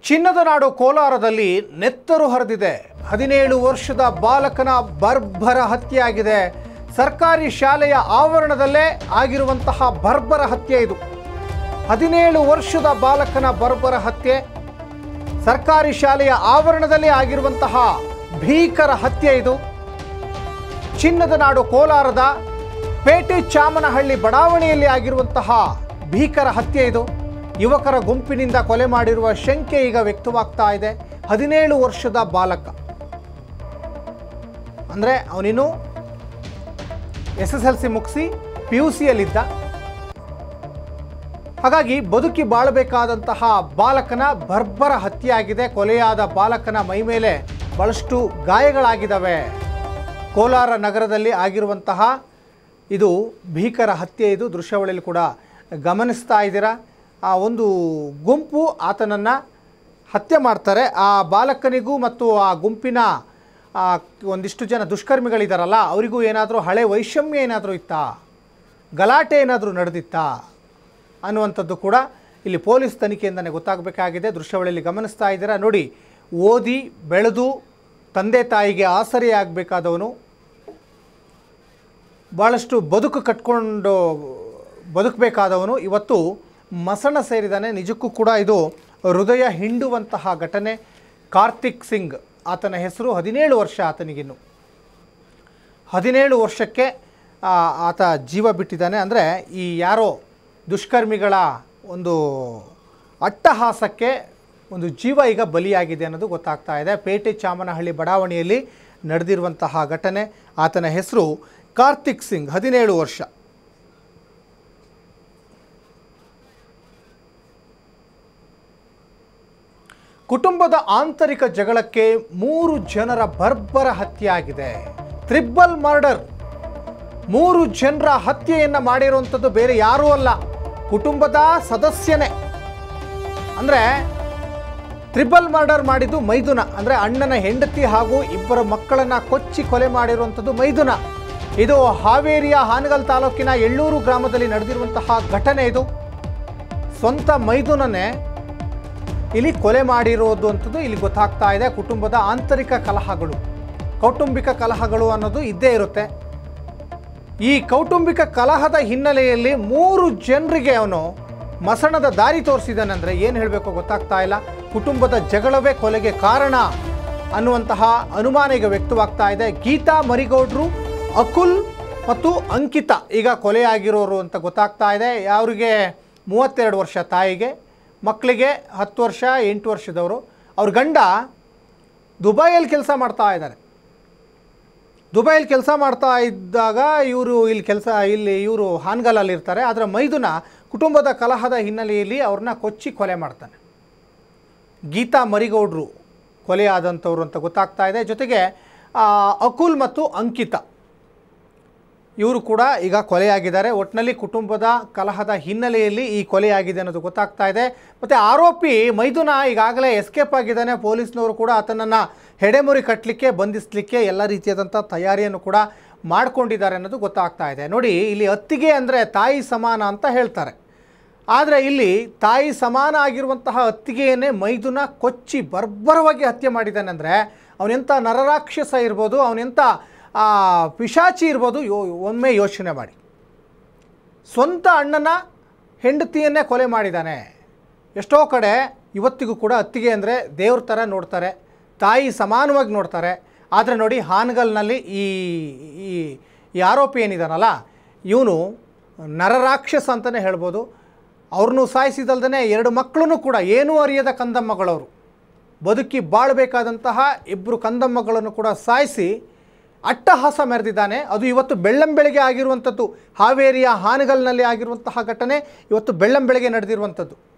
ಚಿನ್ನದ ನಾಡು ಕೋಲಾರದಲ್ಲಿ ನೆತ್ತರು ಹರಿದಿದೆ ಹದಿನೇಳು ವರ್ಷದ ಬಾಲಕನ ಬರ್ಬರ ಹತ್ಯೆಯಾಗಿದೆ ಸರ್ಕಾರಿ ಶಾಲೆಯ ಆವರಣದಲ್ಲೇ ಆಗಿರುವಂತಹ ಬರ್ಬರ ಹತ್ಯೆ ಇದು ಹದಿನೇಳು ವರ್ಷದ ಬಾಲಕನ ಬರ್ಬರ ಹತ್ಯೆ ಸರ್ಕಾರಿ ಶಾಲೆಯ ಆವರಣದಲ್ಲೇ ಆಗಿರುವಂತಹ ಭೀಕರ ಹತ್ಯೆ ಇದು ಚಿನ್ನದ ನಾಡು ಕೋಲಾರದ ಪೇಟೆ ಚಾಮನಹಳ್ಳಿ ಬಡಾವಣೆಯಲ್ಲಿ ಆಗಿರುವಂತಹ ಭೀಕರ ಹತ್ಯೆ ಇದು ಯುವಕರ ಗುಂಪಿನಿಂದ ಕೊಲೆ ಮಾಡಿರುವ ಶಂಕೆ ಈಗ ವ್ಯಕ್ತವಾಗ್ತಾ ಇದೆ ಹದಿನೇಳು ವರ್ಷದ ಬಾಲಕ ಅಂದರೆ ಅವನಿನ್ನು ಎಸ್ ಎಸ್ ಎಲ್ ಸಿ ಮುಗಿಸಿ ಪಿ ಯು ಸಿಯಲ್ಲಿದ್ದ ಹಾಗಾಗಿ ಬದುಕಿ ಬಾಳಬೇಕಾದಂತಹ ಬಾಲಕನ ಬರ್ಬರ ಹತ್ಯೆ ಆಗಿದೆ ಕೊಲೆಯಾದ ಬಾಲಕನ ಮೈ ಮೇಲೆ ಬಹಳಷ್ಟು ಗಾಯಗಳಾಗಿದ್ದಾವೆ ಕೋಲಾರ ನಗರದಲ್ಲಿ ಆಗಿರುವಂತಹ ಇದು ಭೀಕರ ಹತ್ಯೆ ಇದು ದೃಶ್ಯಾವಳಿಯಲ್ಲಿ ಕೂಡ ಗಮನಿಸ್ತಾ ಇದ್ದೀರಾ ಆ ಒಂದು ಗುಂಪು ಆತನನ್ನು ಹತ್ಯೆ ಮಾಡ್ತಾರೆ ಆ ಬಾಲಕನಿಗೂ ಮತ್ತು ಆ ಗುಂಪಿನ ಆ ಒಂದಿಷ್ಟು ಜನ ದುಷ್ಕರ್ಮಿಗಳಿದಾರಲ್ಲ ಅವರಿಗೂ ಏನಾದರೂ ಹಳೆ ವೈಷಮ್ಯ ಏನಾದರೂ ಇತ್ತಾ ಗಲಾಟೆ ಏನಾದರೂ ನಡೆದಿತ್ತಾ ಅನ್ನುವಂಥದ್ದು ಕೂಡ ಇಲ್ಲಿ ಪೊಲೀಸ್ ತನಿಖೆಯಿಂದನೇ ಗೊತ್ತಾಗಬೇಕಾಗಿದೆ ದೃಶ್ಯಾವಳಿಯಲ್ಲಿ ಗಮನಿಸ್ತಾ ಇದ್ದೀರಾ ನೋಡಿ ಓದಿ ಬೆಳೆದು ತಂದೆ ತಾಯಿಗೆ ಆಸರೆಯಾಗಬೇಕಾದವನು ಭಾಳಷ್ಟು ಬದುಕು ಕಟ್ಕೊಂಡು ಬದುಕಬೇಕಾದವನು ಇವತ್ತು ಮಸಣ ಸೇರಿದಾನೆ ನಿಜಕ್ಕೂ ಕೂಡ ಇದು ಹೃದಯ ಹಿಂಡುವಂತಹ ಘಟನೆ ಕಾರ್ತಿಕ್ ಸಿಂಗ್ ಆತನ ಹೆಸರು ಹದಿನೇಳು ವರ್ಷ ಆತನಿಗಿನ್ನು ಹದಿನೇಳು ವರ್ಷಕ್ಕೆ ಆ, ಆತ ಜೀವ ಬಿಟ್ಟಿದ್ದಾನೆ ಅಂದರೆ ಈ ಯಾರೋ ದುಷ್ಕರ್ಮಿಗಳ ಒಂದು ಅಟ್ಟಹಾಸಕ್ಕೆ ಒಂದು ಜೀವ ಈಗ ಬಲಿಯಾಗಿದೆ ಅನ್ನೋದು ಗೊತ್ತಾಗ್ತಾ ಇದೆ ಪೇಟೆ ಚಾಮನಹಳ್ಳಿ ಬಡಾವಣೆಯಲ್ಲಿ ನಡೆದಿರುವಂತಹ ಘಟನೆ ಆತನ ಹೆಸರು ಕಾರ್ತಿಕ್ ಸಿಂಗ್ ಹದಿನೇಳು ವರ್ಷ ಕುಟುಂಬದ ಆಂತರಿಕ ಜಗಳಕ್ಕೆ ಮೂರು ಜನರ ಬರ್ಬರ ಹತ್ಯೆ ಆಗಿದೆ ತ್ರಿಬಲ್ ಮರ್ಡರ್ ಮೂರು ಜನರ ಹತ್ಯೆಯನ್ನು ಮಾಡಿರುವಂಥದ್ದು ಬೇರೆ ಯಾರೂ ಅಲ್ಲ ಕುಟುಂಬದ ಸದಸ್ಯನೇ ಅಂದರೆ ತ್ರಿಬಲ್ ಮರ್ಡರ್ ಮಾಡಿದ್ದು ಮೈದುನ ಅಂದರೆ ಅಣ್ಣನ ಹೆಂಡತಿ ಹಾಗೂ ಇಬ್ಬರ ಮಕ್ಕಳನ್ನು ಕೊಚ್ಚಿ ಕೊಲೆ ಮಾಡಿರುವಂಥದ್ದು ಮೈದುನ ಇದು ಹಾವೇರಿಯ ಹಾನಗಲ್ ತಾಲೂಕಿನ ಎಳ್ಳೂರು ಗ್ರಾಮದಲ್ಲಿ ನಡೆದಿರುವಂತಹ ಘಟನೆ ಇದು ಸ್ವಂತ ಮೈದುನನೇ ಇಲ್ಲಿ ಕೊಲೆ ಮಾಡಿರೋದು ಅಂಥದ್ದು ಇಲ್ಲಿ ಗೊತ್ತಾಗ್ತಾ ಇದೆ ಕುಟುಂಬದ ಆಂತರಿಕ ಕಲಹಗಳು ಕೌಟುಂಬಿಕ ಕಲಹಗಳು ಅನ್ನೋದು ಇದ್ದೇ ಇರುತ್ತೆ ಈ ಕೌಟುಂಬಿಕ ಕಲಹದ ಹಿನ್ನೆಲೆಯಲ್ಲಿ ಮೂರು ಜನರಿಗೆ ಅವನು ಮಸಣದ ದಾರಿ ತೋರಿಸಿದ್ದಾನೆ ಅಂದರೆ ಏನು ಹೇಳಬೇಕು ಗೊತ್ತಾಗ್ತಾ ಇಲ್ಲ ಕುಟುಂಬದ ಜಗಳವೇ ಕೊಲೆಗೆ ಕಾರಣ ಅನ್ನುವಂತಹ ಅನುಮಾನ ಈಗ ವ್ಯಕ್ತವಾಗ್ತಾ ಇದೆ ಗೀತಾ ಮರಿಗೌಡ್ರು ಅಕುಲ್ ಮತ್ತು ಅಂಕಿತ ಈಗ ಕೊಲೆಯಾಗಿರೋರು ಅಂತ ಗೊತ್ತಾಗ್ತಾ ಇದೆ ಅವರಿಗೆ ಮೂವತ್ತೆರಡು ವರ್ಷ ತಾಯಿಗೆ ಮಕ್ಕಳಿಗೆ ಹತ್ತು ವರ್ಷ ಎಂಟು ವರ್ಷದವರು ಅವ್ರ ಗಂಡ ದುಬೈಯಲ್ಲಿ ಕೆಲಸ ಮಾಡ್ತಾ ಇದ್ದಾರೆ ದುಬೈಯಲ್ಲಿ ಕೆಲಸ ಮಾಡ್ತಾ ಇದ್ದಾಗ ಇವರು ಇಲ್ಲಿ ಕೆಲಸ ಇಲ್ಲಿ ಇವರು ಹಾನ್ಗಲಲ್ಲಿ ಇರ್ತಾರೆ ಅದರ ಮೈದುನ ಕುಟುಂಬದ ಕಲಹದ ಹಿನ್ನೆಲೆಯಲ್ಲಿ ಅವ್ರನ್ನ ಕೊಚ್ಚಿ ಕೊಲೆ ಮಾಡ್ತಾನೆ ಗೀತಾ ಮರಿಗೌಡ್ರು ಕೊಲೆಯಾದಂಥವ್ರು ಅಂತ ಗೊತ್ತಾಗ್ತಾ ಇದೆ ಜೊತೆಗೆ ಆ, ಅಕುಲ್ ಮತ್ತು ಅಂಕಿತ ಇವರು ಕೂಡ ಈಗ ಕೊಲೆಯಾಗಿದ್ದಾರೆ ಒಟ್ಟಿನಲ್ಲಿ ಕುಟುಂಬದ ಕಲಹದ ಹಿನ್ನೆಲೆಯಲ್ಲಿ ಈ ಕೊಲೆಯಾಗಿದೆ ಅನ್ನೋದು ಗೊತ್ತಾಗ್ತಾ ಇದೆ ಮತ್ತು ಆರೋಪಿ ಮೈದುನ ಈಗಾಗಲೇ ಎಸ್ಕೇಪ್ ಆಗಿದ್ದಾನೆ ಪೊಲೀಸ್ನವರು ಕೂಡ ಆತನನ್ನು ಹೆಡೆಮುರಿ ಕಟ್ಟಲಿಕ್ಕೆ ಬಂಧಿಸಲಿಕ್ಕೆ ಎಲ್ಲ ರೀತಿಯಾದಂಥ ತಯಾರಿಯನ್ನು ಕೂಡ ಮಾಡ್ಕೊಂಡಿದ್ದಾರೆ ಅನ್ನೋದು ಗೊತ್ತಾಗ್ತಾ ಇದೆ ನೋಡಿ ಇಲ್ಲಿ ಅತ್ತಿಗೆ ಅಂದರೆ ತಾಯಿ ಸಮಾನ ಅಂತ ಹೇಳ್ತಾರೆ ಆದರೆ ಇಲ್ಲಿ ತಾಯಿ ಸಮಾನ ಆಗಿರುವಂತಹ ಅತ್ತಿಗೆಯನ್ನೇ ಮೈದುನ ಕೊಚ್ಚಿ ಬರ್ಬರವಾಗಿ ಹತ್ಯೆ ಮಾಡಿದ್ದಾನೆ ಅಂದರೆ ಅವನೆಂಥ ನರರಾಕ್ಷಸ ಇರ್ಬೋದು ಅವನೆಂಥ ಆ, ಪಿಶಾಚಿ ಇರ್ಬೋದು ಯೋ ಒಮ್ಮೆ ಯೋಚನೆ ಮಾಡಿ ಸ್ವಂತ ಅಣ್ಣನ ಹೆಂಡತಿಯನ್ನೇ ಕೊಲೆ ಮಾಡಿದ್ದಾನೆ ಎಷ್ಟೋ ಕಡೆ ಇವತ್ತಿಗೂ ಕೂಡ ಅತ್ತಿಗೆ ಅಂದರೆ ದೇವ್ರ ಥರ ನೋಡ್ತಾರೆ ತಾಯಿ ಸಮಾನವಾಗಿ ನೋಡ್ತಾರೆ ಆದರೆ ನೋಡಿ ಹಾನಗಲ್ನಲ್ಲಿ ಈ ಈ ಈ ಆರೋಪಿ ಏನಿದಾನಲ್ಲ ಇವನು ನರರಾಕ್ಷಸ ಅಂತಲೇ ಹೇಳ್ಬೋದು ಅವ್ರನ್ನೂ ಸಾಯಿಸಿದಲ್ದೇ ಎರಡು ಮಕ್ಕಳನ್ನು ಕೂಡ ಏನೂ ಅರಿಯದ ಕಂದಮ್ಮಗಳವರು ಬದುಕಿ ಬಾಳಬೇಕಾದಂತಹ ಇಬ್ಬರು ಕಂದಮ್ಮಗಳನ್ನು ಕೂಡ ಸಾಯಿಸಿ ಅಟ್ಟಹಾಸ ಮೆರೆದಿದ್ದಾನೆ ಅದು ಇವತ್ತು ಬೆಳ್ಳಂಬೆಳಗ್ಗೆ ಆಗಿರುವಂಥದ್ದು ಹಾವೇರಿಯ ಹಾನಗಲ್ನಲ್ಲಿ ಆಗಿರುವಂತಹ ಘಟನೆ ಇವತ್ತು ಬೆಳ್ಳಂಬೆಳಗ್ಗೆ ನಡೆದಿರುವಂಥದ್ದು